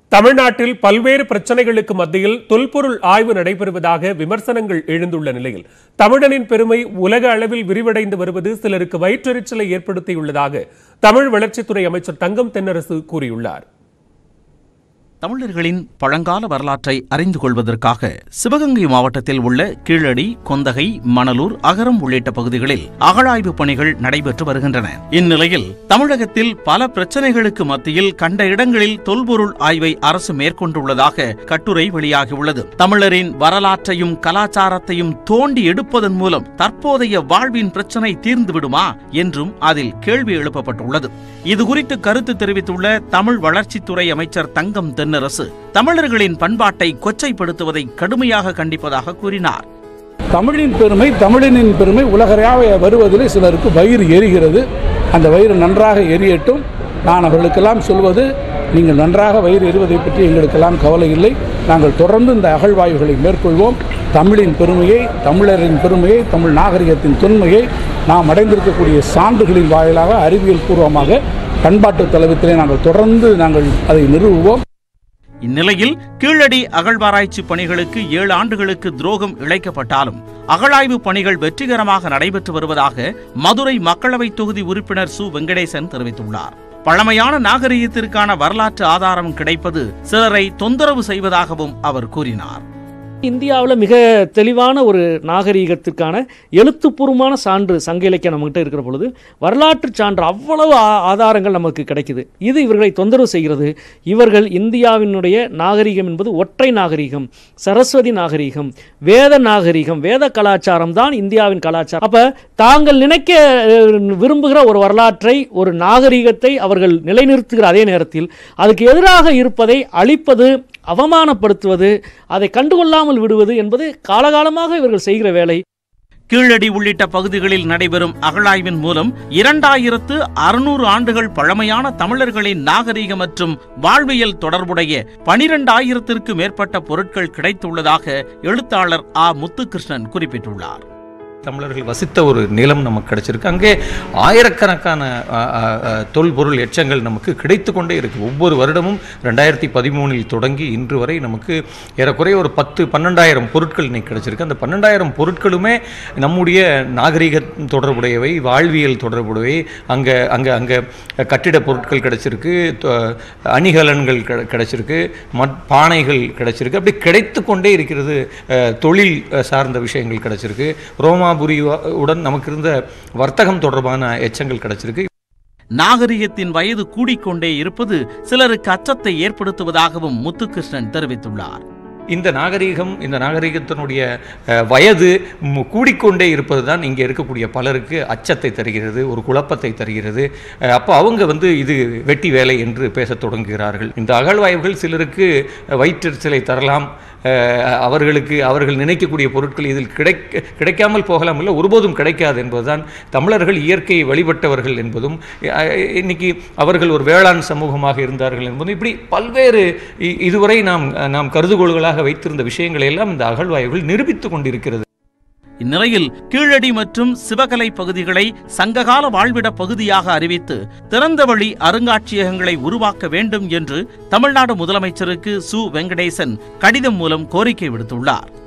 தமிழ்நாட்டில் பல்வேறு பிரச்சனைகளுக்கு மத்தியில் தொல்பொருள் ஆய்வு நடைபெறுவதாக விமர்சனங்கள் எழுந்துள்ள நிலையில் தமிழனின் பெருமை உலக அளவில் விரிவடைந்து வருவது சிலருக்கு வயிற்றெரிச்சலை ஏற்படுத்தியுள்ளதாக தமிழ் வளர்ச்சித்துறை அமைச்சர் தங்கம் தென்னரசு கூறியுள்ளார் தமிழர்களின் பழங்கால வரலாற்றை அறிந்து கொள்வதற்காக சிவகங்கை மாவட்டத்தில் உள்ள கீழடி கொந்தகை மணலூர் அகரம் உள்ளிட்ட பகுதிகளில் அகழாய்வு பணிகள் நடைபெற்று வருகின்றன இந்நிலையில் தமிழகத்தில் பல பிரச்சனைகளுக்கு மத்தியில் கண்ட இடங்களில் தொல்பொருள் ஆய்வை அரசு மேற்கொண்டுள்ளதாக கட்டுரை வெளியாகியுள்ளது தமிழரின் வரலாற்றையும் கலாச்சாரத்தையும் தோண்டி எடுப்பதன் மூலம் தற்போதைய வாழ்வின் பிரச்சனை தீர்ந்துவிடுமா என்றும் அதில் கேள்வி எழுப்பப்பட்டுள்ளது இதுகுறித்து கருத்து தெரிவித்துள்ள தமிழ் வளர்ச்சித்துறை அமைச்சர் தங்கம் தென்னரசு தமிழர்களின் பண்பாட்டை கொச்சைப்படுத்துவதை கடுமையாக கண்டிப்பதாக கூறினார் தமிழின் பெருமை தமிழனின் பெருமை உலகறையாக வருவதில் சிலருக்கு வயிறு எரிகிறது அந்த வயிறு நன்றாக எரியட்டும் நான் அவர்களுக்கெல்லாம் சொல்வது நீங்கள் நன்றாக வயிறு எரிவதை பற்றி எங்களுக்கெல்லாம் கவலை இல்லை நாங்கள் தொடர்ந்து இந்த அகழ்வாய்வுகளை மேற்கொள்வோம் தமிழின் பெருமையை தமிழரின் பெருமையை தமிழ் நாகரிகத்தின் தொன்மையை நாம் அடைந்திருக்கக்கூடிய சான்றுகளின் வாயிலாக அறிவியல் பூர்வமாக பண்பாட்டு தளவத்திலே நாங்கள் தொடர்ந்து நாங்கள் அதை நிறுவுவோம் இந்நிலையில் கீழடி அகழ்வாராய்ச்சி பணிகளுக்கு ஏழு ஆண்டுகளுக்கு துரோகம் இழைக்கப்பட்டாலும் அகழாய்வு பணிகள் வெற்றிகரமாக நடைபெற்று வருவதாக மதுரை மக்களவைத் தொகுதி உறுப்பினர் சு வெங்கடேசன் தெரிவித்துள்ளார் பழமையான நாகரிகத்திற்கான வரலாற்று ஆதாரம் கிடைப்பது சிலரை தொந்தரவு செய்வதாகவும் அவர் கூறினார் இந்தியாவில் மிக தெளிவான ஒரு நாகரீகத்திற்கான எழுத்துப்பூர்வமான சான்று சங்க இலக்கியம் நம்மகிட்ட இருக்கிற பொழுது வரலாற்று சான்று அவ்வளவு ஆ- ஆதாரங்கள் நமக்கு கிடைக்குது இது இவர்களை தொந்தரவு செய்கிறது இவர்கள் இந்தியாவினுடைய நாகரீகம் என்பது ஒற்றை நாகரீகம் சரஸ்வதி நாகரீகம் வேத நாகரீகம் வேத கலாச்சாரம் தான் இந்தியாவின் கலாச்சாரம் அப்ப தாங்கள் நினைக்க அஹ், விரும்புகிற ஒரு வரலாற்றை ஒரு நாகரீகத்தை அவர்கள் நிலைநிறுத்துகிற அதே நேரத்தில் அதுக்கு எதிராக இருப்பதை அழிப்பது அவமானப்படுத்துவது அதை கண்டுகொள்ளாமல் விடுவது என்பது காலகாலமாக இவர்கள் செய்கிற வேலை கீழடி உள்ளிட்ட பகுதிகளில் நடைபெறும் அகழாய்வின் மூலம் இரண்டாயிரத்து அறுநூறு ஆண்டுகள் பழமையான தமிழர்களின் நாகரீக மற்றும் வாழ்வியல் தொடர்புடைய பனிரெண்டாயிரத்திற்கு மேற்பட்ட பொருட்கள் கிடைத்துள்ளதாக எழுத்தாளர் ஆ முத்துகிருஷ்ணன் குறிப்பிட்டுள்ளார் தமிழர்கள் வசித்த ஒரு நிலம் நமக்கு கிடைச்சிருக்கு அங்கே ஆயிரக்கணக்கான அ, அ, அ, தொல்பொருள் எச்சங்கள் நமக்கு கிடைத்து கொண்டே இருக்கு ஒவ்வொரு வருடமும் ரெண்டாயிரத்தி பதிமூணில் தொடங்கி இன்று வரை நமக்கு ஏறக்குறைய ஒரு பத்து பன்னெண்டாயிரம் பொருட்கள் இன்னைக்கு கிடைச்சிருக்கு அந்த பன்னெண்டாயிரம் பொருட்களுமே நம்முடைய நாகரிக தொடர்புடையவை வாழ்வியல் தொடர்புடையவை அங்கே அங்கே அங்கே கட்டிட பொருட்கள் கிடைச்சிருக்கு தொ- அணிகலன்கள் கிடை- கிடைச்சிருக்கு மட் பானைகள் கிடைச்சிருக்கு அப்படி கிடைத்து கொண்டே இருக்கிறது அஹ், தொழில் அஹ், சார்ந்த விஷயங்கள் கிடைச்சிருக்கு ரோமாபுரி வ- உடன் நமக்கு இருந்த வர்த்தகம் தொடர்பான எச்சங்கள் கிடைச்சிருக்கு நாகரிகத்தின் வயது கூடிக்கொண்டே இருப்பது சிலருக்கு அச்சத்தை ஏற்படுத்துவதாகவும் முத்துகிருஷ்ணன் தெரிவித்துள்ளார் இந்த நாகரீகம் இந்த நாகரீகத்தினுடைய அஹ், வயது ம், கூடிக்கொண்டே இருப்பது தான் இங்கே இருக்கக்கூடிய பலருக்கு அச்சத்தை தருகிறது ஒரு குழப்பத்தை தருகிறது அஹ், அப்போ அவங்க வந்து இது வெட்டி வேலை என்று பேசத் தொடங்குகிறார்கள் இந்த அகழ்வாய்வுகள் சிலருக்கு அஹ், வயிற்றெரிச்சலை தரலாம் அஹ், அவர்களுக்கு அவர்கள் நினைக்கக்கூடிய பொருட்கள் இதில் கிடைக்க கிடைக்காமல் போகலாம் இல்லை ஒருபோதும் கிடைக்காது என்பதுதான் தமிழர்கள் இயற்கையை வழிபட்டவர்கள் என்பதும் அஹ், இன்னைக்கு அவர்கள் ஒரு வேளாண் சமூகமாக இருந்தார்கள் என்பதும் இப்படி பல்வேறு இ- இதுவரை நாம் நாம் கருதுகோள்களாக வைத்திருந்த விஷயங்களை எல்லாம் இந்த அகழ்வாய்வுகள் நிரூபித்துக் கொண்டிருக்கிறது இந்நிலையில் கீழடி மற்றும் சிவகலை பகுதிகளை சங்ககால வாழ்விட பகுதியாக அறிவித்து திறந்தவழி அருங்காட்சியகங்களை உருவாக்க வேண்டும் என்று தமிழ்நாடு முதலமைச்சருக்கு சு வெங்கடேசன் கடிதம் மூலம் கோரிக்கை விடுத்துள்ளார்